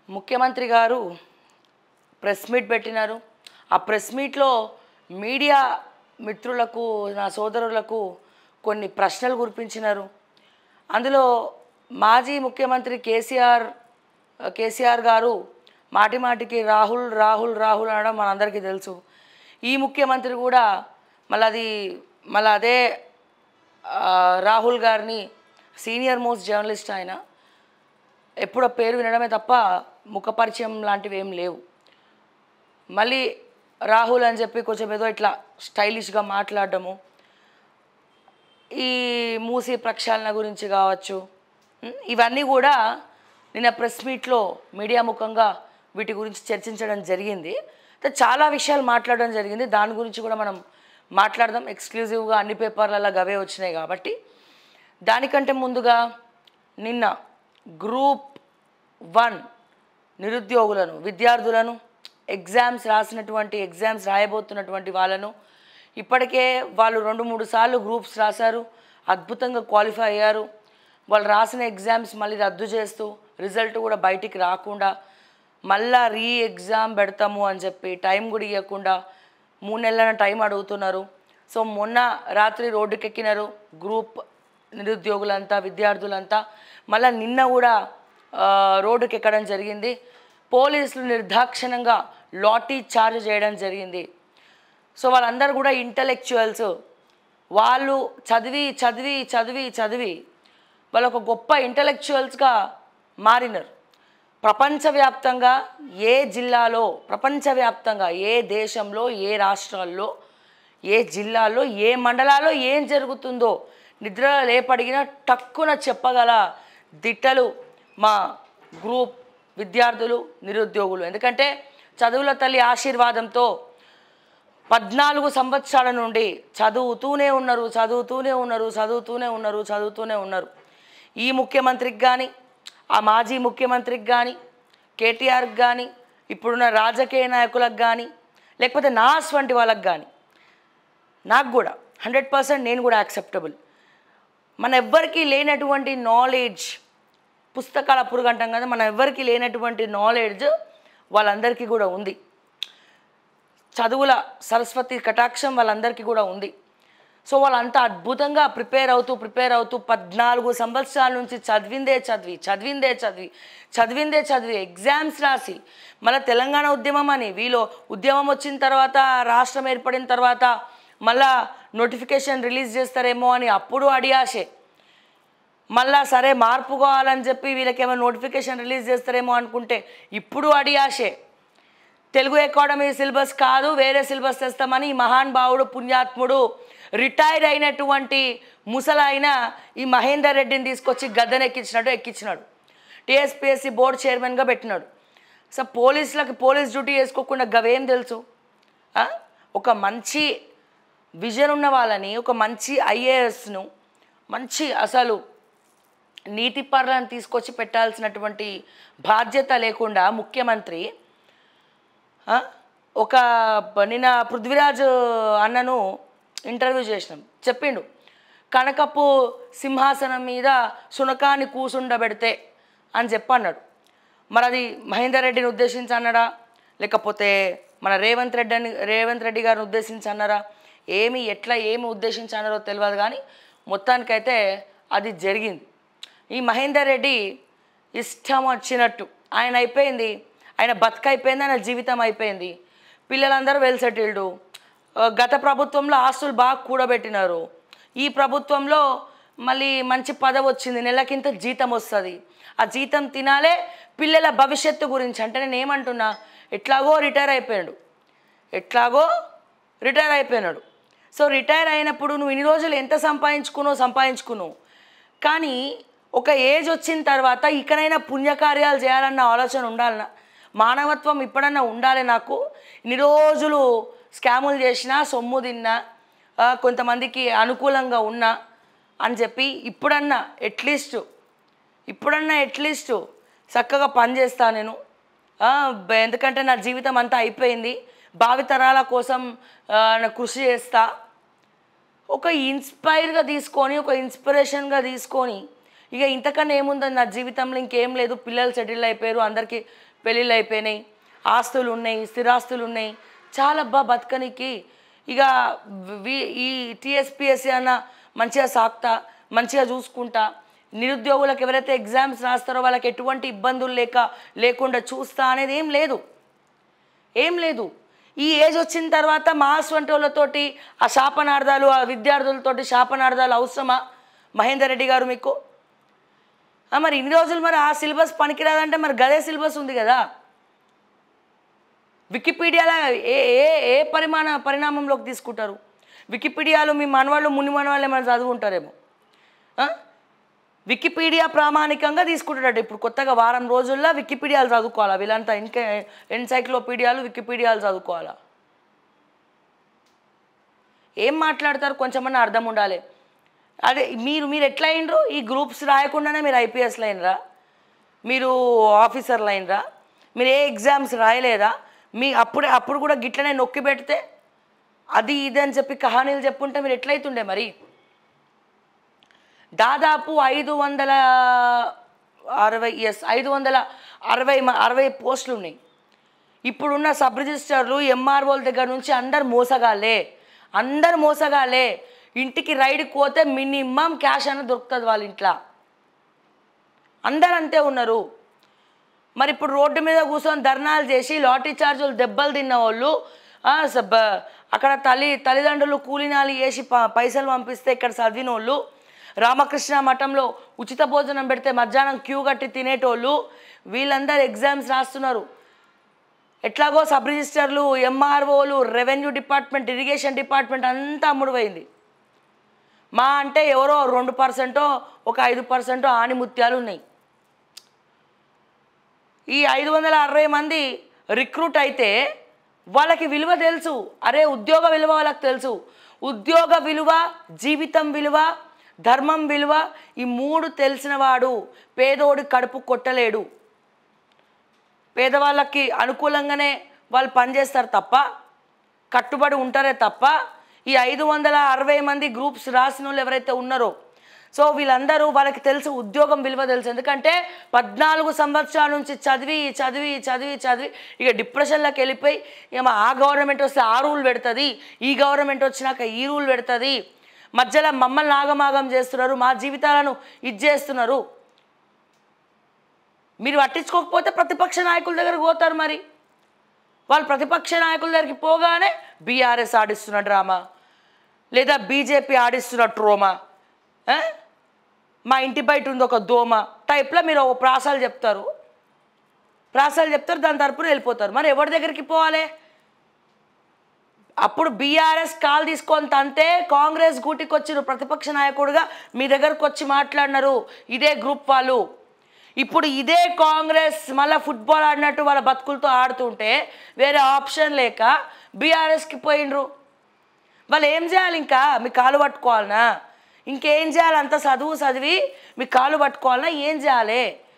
ముఖ్యమంత్రి గారు press meet పెట్టినారు ఆ ప్రెస్ మీట్లో మీడియా మిత్రులకు నా సోదరులకు కొన్ని ప్రశ్నలు కురిపించినారు అందులో మాజీ ముఖ్యమంత్రి కేసీఆర్ కేసీఆర్ గారు మాటి మాటికి రాహుల్ రాహుల్ రాహుల్ అనడం మనందరికీ తెలుసు ఈ ముఖ్యమంత్రి కూడా మళ్ళీ అది మళ్ళీ అదే ఆ, రాహుల్ గారిని సీనియర్ మోస్ట్ జర్నలిస్ట్ ఆయన ఎప్పుడో పేరు వినడమే తప్ప ముఖపరిచయం లాంటివి ఏం లేవు మళ్ళీ రాహుల్ అని చెప్పి కొంచెం ఏదో ఇట్లా స్టైలిష్గా మాట్లాడడము ఈ మూసి ప్రక్షాళన గురించి కావచ్చు ఉం, ఇవన్నీ కూడా నిన్న ప్రెస్ మీట్లో మీడియా ముఖంగా వీటి గురించి చర్చించడం జరిగింది అయితే చాలా విషయాలు మాట్లాడడం జరిగింది దాని గురించి కూడా మనం మాట్లాడదాం ఎక్స్క్లూజివ్గా అన్ని పేపర్లలో గవే వచ్చినాయి కాబట్టి దానికంటే ముందుగా నిన్న గ్రూప్ వన్ నిరుద్యోగులను విద్యార్థులను ఎగ్జామ్స్ రాసినటువంటి ఎగ్జామ్స్ రాయబోతున్నటువంటి వాళ్ళను ఇప్పటికే వాళ్ళు రెండు మూడు సార్లు గ్రూప్స్ రాశారు అద్భుతంగా క్వాలిఫై అయ్యారు వాళ్ళు రాసిన ఎగ్జామ్స్ మళ్ళీ రద్దు చేస్తూ రిజల్ట్ కూడా బయటికి రాకుండా మళ్ళా రీ ఎగ్జామ్ పెడతాము అని చెప్పి టైం కూడా ఇవ్వకుండా మూడు నెలల టైం అడుగుతున్నారు సో మొన్న రాత్రి రోడ్డుకెక్కినారు గ్రూప్ నిరుద్యోగులంతా విద్యార్థులంతా మళ్ళీ నిన్న కూడా ఆ, రోడ్డుకి ఎక్కడం జరిగింది పోలీసులు నిర్దాక్షిణంగా లాఠీ చార్జ్ చేయడం జరిగింది సో వాళ్ళందరూ కూడా ఇంటలెక్చువల్స్ వాళ్ళు చదివి చదివి చదివి చదివి వాళ్ళు ఒక గొప్ప ఇంటలెక్చువల్స్గా మారినారు ప్రపంచవ్యాప్తంగా ఏ జిల్లాలో ప్రపంచవ్యాప్తంగా ఏ దేశంలో ఏ రాష్ట్రాల్లో ఏ జిల్లాలో ఏ మండలాల్లో ఏం జరుగుతుందో నిద్ర లేపడిగిన టక్కున చెప్పగల దిట్టలు మా గ్రూప్ విద్యార్థులు నిరుద్యోగులు ఎందుకంటే చదువుల తల్లి ఆశీర్వాదంతో పద్నాలుగు సంవత్సరాల నుండి చదువుతూనే ఉన్నారు చదువుతూనే ఉన్నారు చదువుతూనే ఉన్నారు చదువుతూనే ఉన్నారు ఈ ముఖ్యమంత్రికి కానీ ఆ మాజీ ముఖ్యమంత్రికి కానీ కేటీఆర్కి కానీ ఇప్పుడున్న రాజకీయ నాయకులకు కానీ లేకపోతే నా వంటి వాళ్ళకి కానీ నాకు కూడా హండ్రెడ్ పర్సెంట్ నేను కూడా యాక్సెప్టబుల్ మన ఎవ్వరికీ లేనటువంటి నాలెడ్జ్ పుస్తకాల పురుగు అంటాం కదా మన ఎవ్వరికీ లేనటువంటి నాలెడ్జ్ వాళ్ళందరికీ కూడా ఉంది చదువుల సరస్వతి కటాక్షం వాళ్ళందరికీ కూడా ఉంది సో వాళ్ళంతా అద్భుతంగా ప్రిపేర్ అవుతూ ప్రిపేర్ అవుతూ పద్నాలుగు సంవత్సరాల నుంచి చదివిందే చదివి చదివిందే చదివి చదివిందే చదివి ఎగ్జామ్స్ రాసి మళ్ళీ తెలంగాణ ఉద్యమం అని వీళ్ళు ఉద్యమం వచ్చిన తర్వాత రాష్ట్రం ఏర్పడిన తర్వాత మళ్ళా నోటిఫికేషన్ రిలీజ్ చేస్తారేమో అని అప్పుడు అడియాసే మళ్ళా సరే మార్పు కావాలని చెప్పి వీళ్ళకేమో నోటిఫికేషన్ రిలీజ్ చేస్తారేమో అనుకుంటే ఇప్పుడు అడియాసే తెలుగు అకాడమీ సిలబస్ కాదు వేరే సిలబస్ తెస్తామని ఈ మహాన్ భావుడు పుణ్యాత్ముడు రిటైర్ అయినటువంటి ముసలైన ఈ మహేందర్ రెడ్డిని తీసుకొచ్చి గద్దెను ఎక్కించినట్టు ఎక్కించినాడు టీఎస్పీఎస్సీ బోర్డు చైర్మన్గా పెట్టినాడు సో పోలీసులకు పోలీస్ డ్యూటీ వేసుకోకుండా గవేం తెలుసు ఆ? ఒక మంచి విజన్ ఉన్న వాళ్ళని ఒక మంచి ఐఏఎస్ను మంచి అసలు నీతి పరులను తీసుకొచ్చి పెట్టాల్సినటువంటి బాధ్యత లేకుండా ముఖ్యమంత్రి ఆ? ఒక బ- నిన్న పృథ్వీరాజ్ అన్నను ఇంటర్వ్యూ చేసినాం చెప్పిండు కనకపు సింహాసనం మీద సునకాన్ని కూసుండబెడితే అని చెప్పన్నాడు మరి అది మహేందర్ రెడ్డిని ఉద్దేశించి అన్నాడా లేకపోతే మన రేవంత్ రెడ్డి అని రేవంత్ రెడ్డి గారిని ఉద్దేశించి అన్నారా ఏమి ఎట్లా ఏమి ఉద్దేశించి అన్నారో తెలియదు కానీ మొత్తానికైతే అది జరిగింది ఈ మహేందర్ రెడ్డి ఇష్టం వచ్చినట్టు ఆయన అయిపోయింది ఆయన బతుకైపోయింది ఆయన జీవితం అయిపోయింది పిల్లలందరూ వెల్ సెటిల్డ్ గత ప్రభుత్వంలో ఆస్తులు బాగా కూడబెట్టినారు ఈ ప్రభుత్వంలో మళ్ళీ మంచి పదవి వచ్చింది నెలకింత జీతం వస్తుంది ఆ జీతం తినాలే పిల్లల భవిష్యత్తు గురించి అంటే నేను ఏమంటున్నా ఎట్లాగో రిటైర్ అయిపోయాడు ఎట్లాగో రిటైర్ అయిపోయినాడు సో రిటైర్ అయినప్పుడు నువ్వు ఇన్ని రోజులు ఎంత సంపాదించుకున్నావు సంపాదించుకున్నావు కానీ ఒక ఏజ్ వచ్చిన తర్వాత ఇకనైనా పుణ్యకార్యాలు చేయాలన్న ఆలోచన ఉండాలన్న మానవత్వం ఇప్పుడన్నా ఉండాలి నాకు ఇన్ని రోజులు స్కాములు చేసినా సొమ్ము తిన్నా ఆ, కొంతమందికి అనుకూలంగా ఉన్నా అని చెప్పి ఇప్పుడన్నా అట్లీస్ట్ ఇప్పుడన్నా అట్లీస్ట్ చక్కగా పని చేస్తా నేను ఆ, బ- ఎందుకంటే నా జీవితం అంతా అయిపోయింది భావితరాల కోసం ఆ, నా కృషి చేస్తా ఒక ఇన్స్పైర్గా తీసుకొని ఒక ఇన్స్పిరేషన్గా తీసుకొని ఇక ఇంతకన్నా ఏముందని నా జీవితంలో ఇంకేం లేదు పిల్లలు సెటిల్ అయిపోయారు అందరికీ పెళ్ళిళ్ళు అయిపోయినాయి ఆస్తులు ఉన్నాయి స్థిరాస్తులు ఉన్నాయి చాలా బా బతకనికి ఇక వి- ఈ టీఎస్పిఎస్సి అన్న మంచిగా సాగుతా మంచిగా చూసుకుంటా నిరుద్యోగులకు ఎవరైతే ఎగ్జామ్స్ రాస్తారో వాళ్ళకి ఎటువంటి ఇబ్బందులు లేక లేకుండా చూస్తా అనేది ఏం లేదు ఏం లేదు ఈ ఏజ్ వచ్చిన తర్వాత మాస్ వంటి వాళ్ళతోటి ఆ శాపనార్థాలు ఆ విద్యార్థులతోటి శాపనార్థాలు అవసరమా మహేందర్ రెడ్డి గారు మీకు ఆ, మరి ఇన్ని రోజులు మరి ఆ సిలబస్ పనికిరాదంటే మరి గదే సిలబస్ ఉంది కదా వికీపీడియాలో ఏ ఏ ఏ పరిమాణ పరిణామంలోకి తీసుకుంటారు వికీపీడియాలో మీ మనవాళ్ళు ముని మనవాళ్ళు ఏమైనా చదువుకుంటారేమో ఆ? వికీపీడియా ప్రామాణికంగా తీసుకుంటాడట ఇప్పుడు కొత్తగా వారం రోజుల్లో వికీపీడియాలు చదువుకోవాలా వీళ్ళంతా ఇంకా ఎన్సైక్లోపీడియాలు వికీపీడియాలు చదువుకోవాలా ఏం మాట్లాడతారు కొంచెమన్నా అర్థం ఉండాలి అదే మీరు మీరు ఎట్లా అయినరు ఈ గ్రూప్స్ రాయకుండానే మీరు ఐపీఎస్లు అయినరా మీరు ఆఫీసర్లు అయినరా మీరు ఏ ఎగ్జామ్స్ రాయలేదా మీ అప్పుడే అప్పుడు కూడా గిట్లనే నొక్కి పెడితే అది ఇది అని చెప్పి కహానీలు చెప్పుంటే మీరు ఎట్లయితుండే మరి దాదాపు ఐదు వందల అరవై ఎస్ ఐదు వందల అరవై మ- అరవై పోస్టులు ఉన్నాయి ఇప్పుడున్న సబ్ రిజిస్టర్లు ఎంఆర్ఓల దగ్గర నుంచి అందరు మోసగాలే అందరు మోసగాలే ఇంటికి రైడ్కి పోతే మినిమం క్యాష్ అనేది దొరుకుతుంది వాళ్ళ ఇంట్లో అందరు అంతే ఉన్నారు మరి ఇప్పుడు రోడ్డు మీద కూర్చొని ధర్నాలు చేసి లాటరీ చార్జీలు దెబ్బలు తిన్న వాళ్ళు ఆ, స- బ- అక్కడ తల్లి తల్లిదండ్రులు కూలినాలు వేసి ప- పైసలు పంపిస్తే ఇక్కడ చదివిన వాళ్ళు రామకృష్ణ మఠంలో ఉచిత భోజనం పెడితే మధ్యాహ్నం క్యూ కట్టి తినేటోళ్ళు వీళ్ళందరూ ఎగ్జామ్స్ రాస్తున్నారు ఎట్లాగో సబ్ రిజిస్టర్లు ఎంఆర్ఓలు రెవెన్యూ డిపార్ట్మెంట్ ఇరిగేషన్ డిపార్ట్మెంట్ అంతా అమ్ముడుపోయింది మా అంటే ఎవరో రెండు పర్సెంటో ఒక ఐదు పర్సెంటో ఆణిముత్యాలు ఉన్నాయి ఈ ఐదు వందల అరవై మంది రిక్రూట్ అయితే వాళ్ళకి విలువ తెలుసు అరే ఉద్యోగ విలువ వాళ్ళకి తెలుసు ఉద్యోగ విలువ జీవితం విలువ ధర్మం విలువ ఈ మూడు తెలిసినవాడు పేదోడి కడుపు కొట్టలేడు పేదవాళ్ళకి అనుకూలంగానే వాళ్ళు పనిచేస్తారు తప్ప కట్టుబడి ఉంటారే తప్ప ఈ ఐదు వందల అరవై మంది గ్రూప్స్ రాసిన వాళ్ళు ఎవరైతే ఉన్నారో సో వీళ్ళందరూ వాళ్ళకి తెలుసు ఉద్యోగం విలువ తెలుసు ఎందుకంటే పద్నాలుగు సంవత్సరాల నుంచి చదివి చదివి చదివి చదివి ఇక డిప్రెషన్లోకి వెళ్ళిపోయి ఇక మా ఆ గవర్నమెంట్ వస్తే ఆ రూల్ పెడుతుంది ఈ గవర్నమెంట్ వచ్చినాక ఈ రూల్ పెడుతుంది మధ్యలో మమ్మల్ని ఆగమాగం చేస్తున్నారు మా జీవితాలను ఇది చేస్తున్నారు మీరు పట్టించుకోకపోతే ప్రతిపక్ష నాయకుల దగ్గరకు పోతారు మరి వాళ్ళు ప్రతిపక్ష నాయకుల దగ్గరికి పోగానే బీఆర్ఎస్ ఆడిస్తున్న డ్రామా లేదా బీజేపీ ఆడిస్తున్న ట్రోమా ఆ? మా ఇంటి బయట ఉంది ఒక దోమ టైప్లో మీరు ఒక ప్రాసాలు చెప్తారు ప్రాసాలు చెప్తారు దాని తరపున వెళ్ళిపోతారు మరి ఎవరి దగ్గరికి పోవాలి అప్పుడు బీఆర్ఎస్ కాల్ తీసుకొని తంతే కాంగ్రెస్ గూటికి వచ్చిరు ప్రతిపక్ష నాయకుడిగా మీ దగ్గరకు వచ్చి మాట్లాడినారు ఇదే గ్రూప్ వాళ్ళు ఇప్పుడు ఇదే కాంగ్రెస్ మళ్ళీ ఫుట్బాల్ ఆడినట్టు వాళ్ళ బతుకులతో ఆడుతుంటే వేరే ఆప్షన్ లేక బీఆర్ఎస్కి పోయిండ్రు వాళ్ళు ఏం చేయాలి ఇంకా మీ కాలు పట్టుకోవాలనా ఇంకేం చేయాలి అంత చదువు చదివి మీ కాలు పట్టుకోవాలనా ఏం చేయాలి